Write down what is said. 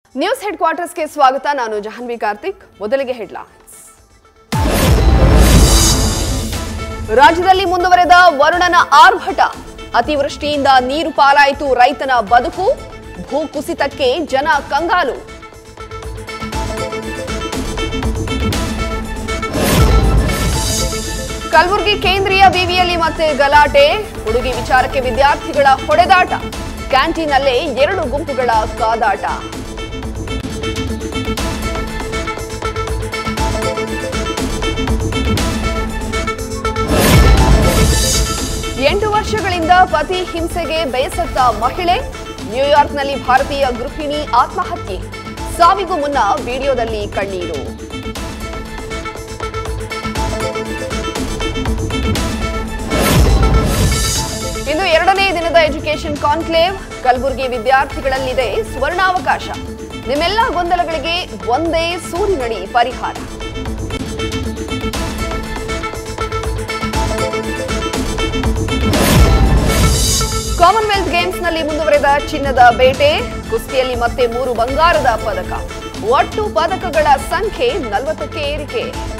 news head ಕ್ವಾರ್ಟರ್ಸ್ಗೆ ಸ್ವಾಗತ ನಾನು ಜಾಹ್ನವಿ ಕಾರ್ತಿಕ್ ಮೊದಲಿಗೆ ಹೆಡ್ಲೈನ್ಸ್ ರಾಜ್ಯದಲ್ಲಿ ಮುಂದುವರೆದ ವರುಣನ ಆರ್ಭಟ ಅತಿವೃಷ್ಟಿಯಿಂದ ನೀರು ಪಾಲಾಯಿತು ರೈತನ ಬದುಕು ಭೂ ಕುಸಿತಕ್ಕೆ ಜನ ಕಂಗಾಲು ಕಲಬುರಗಿ ಕೇಂದ್ರೀಯ ವಿವಿಯಲ್ಲಿ ಮತ್ತೆ ಗಲಾಟೆ ಹುಡುಗಿ ವಿಚಾರಕ್ಕೆ ವಿದ್ಯಾರ್ಥಿಗಳ ಹೊಡೆದಾಟ ಕ್ಯಾಂಟೀನ್ನಲ್ಲೇ ಎರಡು ಗುಂಪುಗಳ ಕಾದಾಟ ಎಂಟು ವರ್ಷಗಳಿಂದ ಪತಿ ಹಿಂಸೆಗೆ ಬೇಸತ್ತ ಮಹಿಳೆ ನ್ಯೂಯಾರ್ಕ್ನಲ್ಲಿ ಭಾರತೀಯ ಗೃಹಿಣಿ ಆತ್ಮಹತ್ಯೆ ಸಾವಿಗೂ ಮುನ್ನ ವಿಡಿಯೋದಲ್ಲಿ ಕಣ್ಣೀರು ಇಂದು ಎರಡನೇ ದಿನದ ಎಜುಕೇಷನ್ ಕಾನ್ಕ್ಲೇವ್ ಕಲಬುರಗಿ ವಿದ್ಯಾರ್ಥಿಗಳಲ್ಲಿದೆ ಸುವರ್ಣಾವಕಾಶ ನಿಮ್ಮೆಲ್ಲ ಗೊಂದಲಗಳಿಗೆ ಒಂದೇ ಸೂರಿನಡಿ ಪರಿಹಾರ ಕಾಮನ್ವೆಲ್ತ್ ಗೇಮ್ಸ್ನಲ್ಲಿ ಮುಂದುವರೆದ ಚಿನ್ನದ ಬೇಟೆ ಕುಸ್ತಿಯಲ್ಲಿ ಮತ್ತೆ ಮೂರು ಬಂಗಾರದ ಪದಕ ಒಟ್ಟು ಪದಕಗಳ ಸಂಖ್ಯೆ ನಲವತ್ತಕ್ಕೆ ಏರಿಕೆ